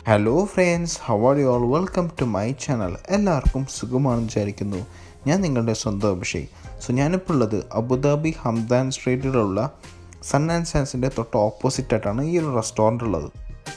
hello friends how are you all welcome to my channel എല്ലാവർക്കും സുഖമാണെന്ന് വിചാരിക്കുന്നു ഞാൻ നിങ്ങളുടെ സ്വന്തം അഭിഷേക് സോ ഞാനിപ്പോൾ ഉള്ളത് അബുദാബി ഹംദാൻ സ്ട്രീറ്റിലുള്ള സൺ ആൻഡ് സയൻസിൻ്റെ തൊട്ട് ഓപ്പോസിറ്റ് ആയിട്ടാണ് ഈ ഒരു റെസ്റ്റോറൻ്റ് ഉള്ളത്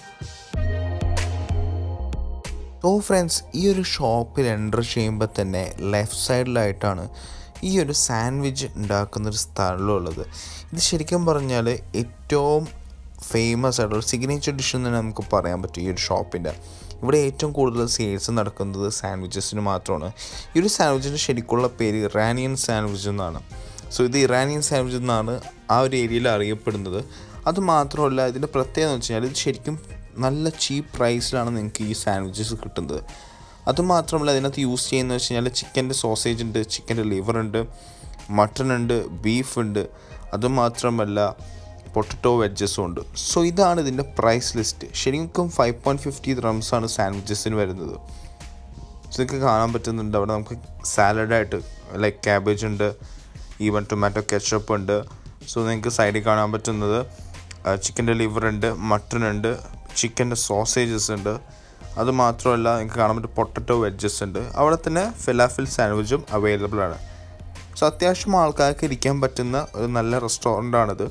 സോ ഫ്രണ്ട്സ് ഈ ഒരു ഷോപ്പിൽ എൻ്റർ ചെയ്യുമ്പോൾ തന്നെ ലെഫ്റ്റ് സൈഡിലായിട്ടാണ് ഈ ഒരു സാൻഡ്വിച്ച് ഉണ്ടാക്കുന്ന ഒരു സ്ഥലമുള്ളത് ഇത് ശരിക്കും പറഞ്ഞാൽ ഏറ്റവും ഫേമസ് ആയിട്ടുള്ള സിഗ്നേച്ചർ ഡിഷ് എന്ന് തന്നെ നമുക്ക് പറയാൻ പറ്റും ഈ ഒരു ഷോപ്പിൻ്റെ ഇവിടെ ഏറ്റവും കൂടുതൽ സെയിൽസ് നടക്കുന്നത് സാൻഡ്വിച്ചസിന് മാത്രമാണ് ഈ ഒരു സാൻഡ്വിച്ചിൻ്റെ ശരിക്കുള്ള പേര് ഇറാനിയൻ സാൻഡ്വിച്ച് എന്നാണ് സോ ഇത് ഇറാനിയൻ സാൻഡ്വിച്ച് എന്നാണ് ആ ഒരു ഏരിയയിൽ അറിയപ്പെടുന്നത് അത് മാത്രമല്ല ഇതിൻ്റെ പ്രത്യേകത എന്ന് വെച്ച് കഴിഞ്ഞാൽ ഇത് ശരിക്കും നല്ല ചീപ്പ് പ്രൈസിലാണ് നിങ്ങൾക്ക് ഈ സാൻഡ്വിച്ചസ് കിട്ടുന്നത് അതുമാത്രമല്ല ഇതിനകത്ത് യൂസ് ചെയ്യുന്നത് വെച്ച് കഴിഞ്ഞാൽ ചിക്കൻ്റെ സോസേജ് ഉണ്ട് ചിക്കൻ്റെ ലിവർ ഉണ്ട് മട്ടൺ ഉണ്ട് ബീഫ് ഉണ്ട് അതുമാത്രമല്ല പൊട്ടറ്റോ വെജസും ഉണ്ട് സോ ഇതാണ് ഇതിൻ്റെ പ്രൈസ് ലിസ്റ്റ് ശരിക്കും ഫൈവ് പോയിൻറ്റ് ഫിഫ്റ്റി ആണ് സാൻഡ്വിച്ചസിന് വരുന്നത് സോ നിങ്ങൾക്ക് കാണാൻ പറ്റുന്നുണ്ട് അവിടെ നമുക്ക് സാലഡായിട്ട് ലൈക്ക് ക്യാബേജ് ഉണ്ട് ഈവൻ ടൊമാറ്റോ കെച്ചപ്പ് ഉണ്ട് സോ നിങ്ങൾക്ക് സൈഡിൽ കാണാൻ പറ്റുന്നത് ചിക്കൻ്റെ ലിവർ ഉണ്ട് മട്ടൺ ഉണ്ട് ചിക്കൻ്റെ സോസേജസ് ഉണ്ട് അത് മാത്രമല്ല നിങ്ങൾക്ക് കാണാൻ പറ്റും പൊട്ടറ്റോ വെജസ് ഉണ്ട് അവിടെ തന്നെ ഫിലാഫിൽ സാൻഡ്വിച്ചും അവൈലബിൾ ആണ് സോ അത്യാവശ്യം ആൾക്കാർക്ക് ഇരിക്കാൻ പറ്റുന്ന ഒരു നല്ല റെസ്റ്റോറൻ്റാണിത്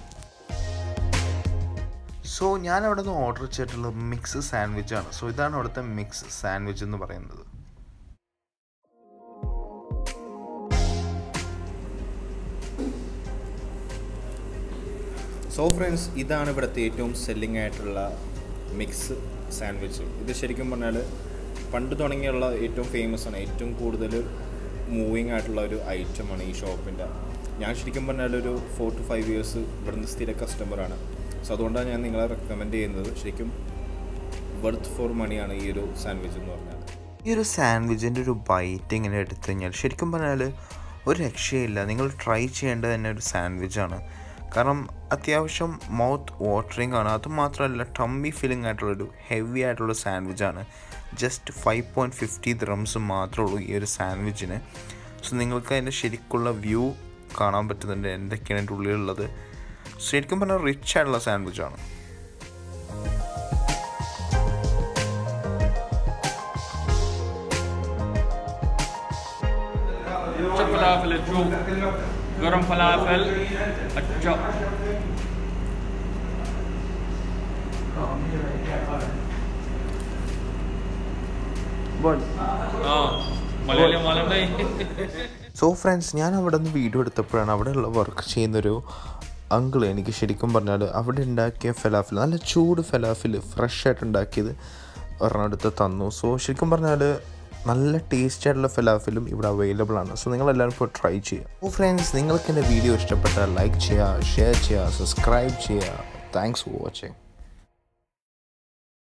സോ ഞാൻ അവിടെ നിന്ന് ഓർഡർ ചെയ്തിട്ടുള്ളത് മിക്സ് സാൻഡ്വിച്ച് ആണ് സോ ഇതാണ് അവിടുത്തെ മിക്സ് സാൻഡ്വിച്ച് എന്ന് പറയുന്നത് സോ ഫ്രണ്ട്സ് ഇതാണ് ഇവിടുത്തെ ഏറ്റവും സെല്ലിംഗ് ആയിട്ടുള്ള മിക്സ് സാൻഡ്വിച്ച് ഇത് ശരിക്കും പറഞ്ഞാൽ പണ്ട് തുടങ്ങിയുള്ള ഏറ്റവും ഫേമസ് ആണ് ഏറ്റവും കൂടുതൽ മൂവിങ് ആയിട്ടുള്ള ഒരു ഐറ്റമാണ് ഈ ഷോപ്പിൻ്റെ ഞാൻ ശരിക്കും പറഞ്ഞാൽ ഒരു ഫോർ ടു ഫൈവ് ഇയേഴ്സ് ഇവിടുന്ന് സ്ഥിര കസ്റ്റമറാണ് സോ അതുകൊണ്ടാണ് ഞാൻ നിങ്ങളെ റെക്കമെൻഡ് ചെയ്യുന്നത് ശരിക്കും വർത്ത് ഫോർ മണിയാണ് ഈ ഒരു സാൻഡ്വിച്ച് എന്ന് പറഞ്ഞാൽ ഈ ഒരു സാൻഡ്വിച്ചിൻ്റെ ഒരു ബൈറ്റ് ഇങ്ങനെ എടുത്തു കഴിഞ്ഞാൽ ശരിക്കും പറഞ്ഞാൽ ഒരു രക്ഷയില്ല നിങ്ങൾ ട്രൈ ചെയ്യേണ്ടത് തന്നെ ഒരു സാൻഡ്വിച്ചാണ് കാരണം അത്യാവശ്യം മൗത്ത് വാട്ടറിങ് ആണ് അതുമാത്രമല്ല ടമ്മി ഫീലിംഗ് ആയിട്ടുള്ളൊരു ഹെവി ആയിട്ടുള്ള സാൻഡ്വിച്ചാണ് just five point fifty dirhams മാത്രമേ ഉള്ളൂ ഈ ഒരു സാൻഡ്വിച്ചിന് സോ നിങ്ങൾക്ക് അതിൻ്റെ ശരിക്കുള്ള വ്യൂ കാണാൻ പറ്റുന്നുണ്ട് എന്തൊക്കെയാണ് അതിൻ്റെ ഉള്ളിലുള്ളത് ശരിക്കും പറഞ്ഞാൽ റിച്ച് ആയിട്ടുള്ള സാൻഡ്വിച്ചാണ് चप फलाफल जो गरम फलाफल अच्छा हाँ മലയാളം മലയാളം സോ ഫ്രണ്ട്സ് ഞാൻ അവിടെ നിന്ന് വീഡിയോ എടുത്തപ്പോഴാണ് അവിടെയുള്ള വർക്ക് ചെയ്യുന്നൊരു അങ്കിൾ എനിക്ക് ശരിക്കും പറഞ്ഞാൽ അവിടെ ഉണ്ടാക്കിയ ഫലാഫിൽ നല്ല ചൂട് ഫലാഫിൽ ഫ്രഷ് ആയിട്ട് ഉണ്ടാക്കിയത് ഒരെണ്ണം എടുത്ത് തന്നു സോ ശരിക്കും പറഞ്ഞാൽ നല്ല ടേസ്റ്റ് ആയിട്ടുള്ള ഫലാഫിലും ഇവിടെ അവൈലബിൾ ആണ് സോ നിങ്ങളെല്ലാവരും ഇപ്പോൾ ട്രൈ ചെയ്യുക ഓ ഫ്രണ്ട്സ് നിങ്ങൾക്ക് എൻ്റെ വീഡിയോ ഇഷ്ടപ്പെട്ടാൽ ലൈക്ക് ചെയ്യുക ഷെയർ ചെയ്യുക സബ്സ്ക്രൈബ് ചെയ്യുക താങ്ക്സ് ഫോർ വാച്ചിങ്